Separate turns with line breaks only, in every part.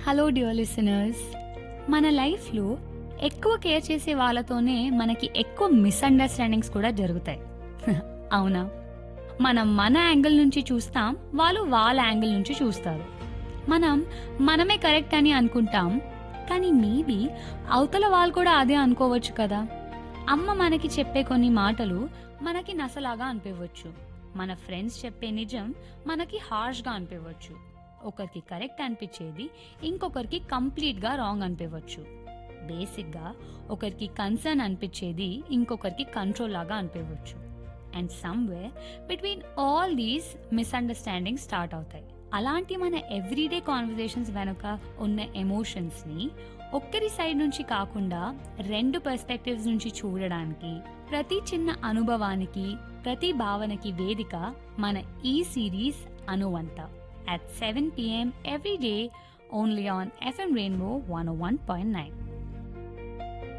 Hello dear listeners మన లైఫ్లో ఎక్కువ కేర్ చేసే వాళ్ళతోనే మనకి ఎక్కువ మిస్అండర్స్టాండింగ్స్ కూడా జరుగుతాయి అవునా మనం మన యాంగిల్ నుంచి చూస్తాం వాళ్ళు వాళ్ళ యాంగిల్ నుంచి చూస్తారు మనం మనమే కరెక్ట్ అని అనుకుంటాం కానీ మేబీ అవతల వాళ్ళు కూడా అదే అనుకోవచ్చు కదా అమ్మ మనకి చెప్పే కొన్ని మాటలు మనకి నసలాగా అనిపించవచ్చు మన ఫ్రెండ్స్ చెప్పే నిజం మనకి హార్ష్గా అనిపించవచ్చు ఒకరికి కరెక్ట్ అనిపించేది ఇంకొకరికి కంప్లీట్గా రాంగ్ అనిపించవచ్చు బేసిక్గా ఒకరికి కన్సర్న్ అనిపించేది ఇంకొకరికి కంట్రోల్ లాగా అనిపించవచ్చు and somewhere between all these misunderstanding start అవుతాయి అలాంటి మన ఎవ్రీడే కాన్వర్జేషన్స్ వెనుక ఉన్న ఎమోషన్స్ని ఒక్కరి సైడ్ నుంచి కాకుండా రెండు పర్స్పెక్టివ్స్ నుంచి చూడడానికి ప్రతి చిన్న అనుభవానికి ప్రతి భావనకి వేదిక మన ఈ సిరీస్ అనువంత at 7 p.m. every day only on FM Rainbow 101.9.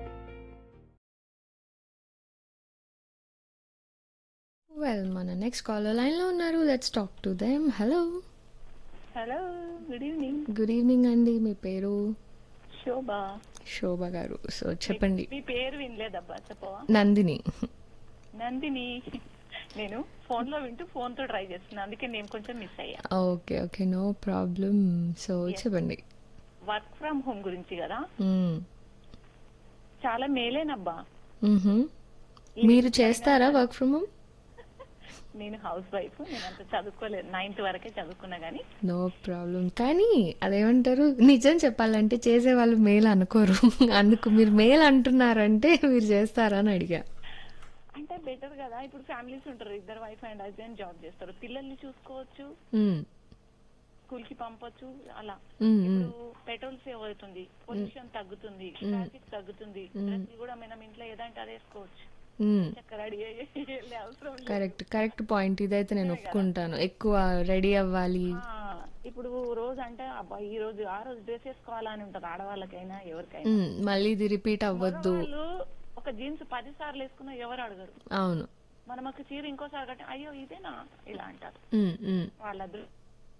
Well మన నెక్స్ట్ కాలర్ లైన్లో ఉన్నారు let's talk to them hello
hello good evening
good evening అండి మీ పేరు
శోభ
శోభ గారు సో చెప్పండి
మీ పేరు వినలేదబ్బా చెప్పవా
నందిని
నందిని నేను ఫోన్ లో వింటూ ఫోన్ తో ట్రై చేస్తున్నా అందుకే నేను కొంచెం మిస్ అయ్యా
okay okay no problem so చెప్పండి
వర్క్ ఫ్రమ్ హోమ్ గురించి కదా
మ్మ్.
చాలా మేలేనబ్బా
మ్మ్హమ్. మీరు చేస్తారా వర్క్ ఫ్రమ్ హోమ్
నేను హౌస్ వైఫ్ నేను అంత చదువుకోలేదు నైన్త్ వరకే చదువుకున్నా గానీ
నో ప్రాబ్లం కానీ అదేమంటారు నిజం చెప్పాలంటే చేసే వాళ్ళు మేల్ అనుకోరు అందుకు మీరు మేల్ అంటున్నారంటే మీరు చేస్తారా అని అడిగా
అంటే బెటర్ కదా ఇప్పుడు ఫ్యామిలీస్ ఉంటారు ఇద్దరు వైఫ్ అండ్ హస్బెండ్ జాబ్ చేస్తారు పిల్లల్ని చూసుకోవచ్చు
మ్మ్.
స్కూల్ కి పంపొచ్చు అలా
మ్మ్, మ్మ్.
ఇప్పుడు పెట్రోల్ సేవ్ అవుతుంది పొల్యూషన్ తగ్గుతుంది ట్రాఫిక్ తగ్గుతుంది డ్రెస్సులు కూడా మనం ఇంట్లో ఏదంటే అది వేసుకోవచ్చు
మ్మ్.
చక్కగా రెడీ అయ్యి వెళ్ళే అవసరం లేదు
కరెక్ట్ కరెక్ట్ పాయింట్ ఇదైతే నేను ఒప్పుకుంటాను ఎక్కువ రెడీ అవ్వాలి
ఆ, ఇప్పుడు రోజు అంటే అబ్బా ఈ రోజు ఆ రోజు డ్రెస్ వేసుకోవాలా అని ఉంటది ఆడవాళ్ళకైనా ఎవరికైనా
మ్మ్. మళ్ళీ ఇది రిపీట్ అవ్వద్దు
వాళ్ళు ఒక జీన్స్ పది సార్లు వేసుకున్నా ఎవరు అడగరు
అవును
మనం ఒక చీర ఇంకోసారి కట్టి అయ్యో ఇదేనా ఇలా అంటారు
మ్మ్, మ్మ్.
వాళ్ళ దృ-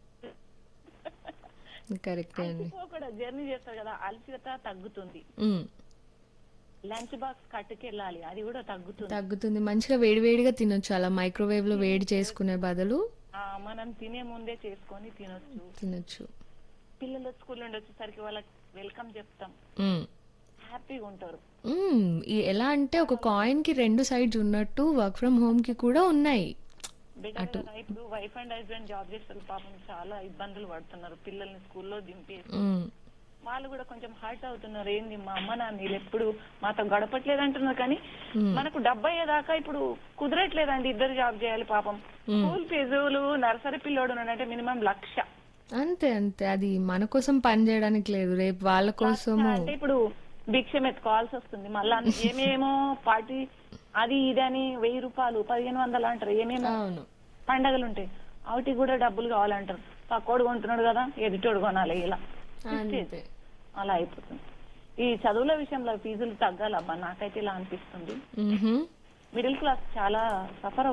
కరెక్టే అండి
కూడా జర్నీ చేస్తారు కదా అలసిత తగ్గుతుంది
మ్మ్.
లంచ్ బాక్స్ కట్టుకెళ్ళాలి అది కూడా తగ్గుతుంది
తగ్గుతుంది మంచిగా వేడివేడిగా తినొచ్చు అలా మైక్రోవేవ్ లో వేడి చేసుకునే బదులు
ఆ, మనం తినే ముందే చేసుకొని తినొచ్చు
తినొచ్చు
పిల్లలు స్కూల్ నుండి వచ్చేసరికి వాళ్ళకి వెల్కమ్ చెప్తాం
మ్మ్.
హ్యాపీగా ఉంటారు
మ్మ్. ఈ- ఎలా అంటే ఒక కాయిన్ కి రెండు సైడ్స్ ఉన్నట్టు వర్క్ ఫ్రమ్ హోమ్ కి కూడా ఉన్నాయి
బెటర్ కదా ఇప్పుడు వైఫ్ అండ్ హస్బెండ్ జాబ్ చేస్తారు పాపం చాలా ఇబ్బందులు పడుతున్నారు పిల్లల్ని స్కూల్లో దింపేసి
మ్మ్.
వాళ్ళు కూడా కొంచెం హర్ట్ అవుతున్నారు ఏంది మా అమ్మ నాన్న వీళ్ళు ఎప్పుడు మాతో గడపట్లేదు అంటున్నారు కానీ మనకు డబ్బు అయ్యేదాకా ఇప్పుడు కుదరట్లేదండి ఇద్దరు జాబ్ చేయాలి పాపం స్కూల్ ఫీజులు నర్సరీ పిల్లోడు అంటే మినిమం లక్ష
అంతే అంతే అది మన కోసం పని చేయడానికి లేదు రేపు వాళ్ళ కోసము
అంటే ఇప్పుడు భిక్షం ఎత్తుకోవాల్సి వస్తుంది మళ్ళా ఏమేమో పార్టీ అది ఇది అని వెయ్యి రూపాయలు పదిహేను వందలు అంటారు ఏమేమో
అవును
పండగలు ఉంటాయి వాటికి కూడా డబ్బులు కావాలంటారు పక్కోడు కొంటున్నాడు కదా ఎదుటోడు కొనాలి ఇలా
అంతే
అలా అయిపోతుంది ఈ చదువుల విషయంలో ఫీజులు తగ్గాలబ్బా నాకైతే ఇలా అనిపిస్తుంది
మ్హూ.
మిడిల్ క్లాస్ చాలా సఫర్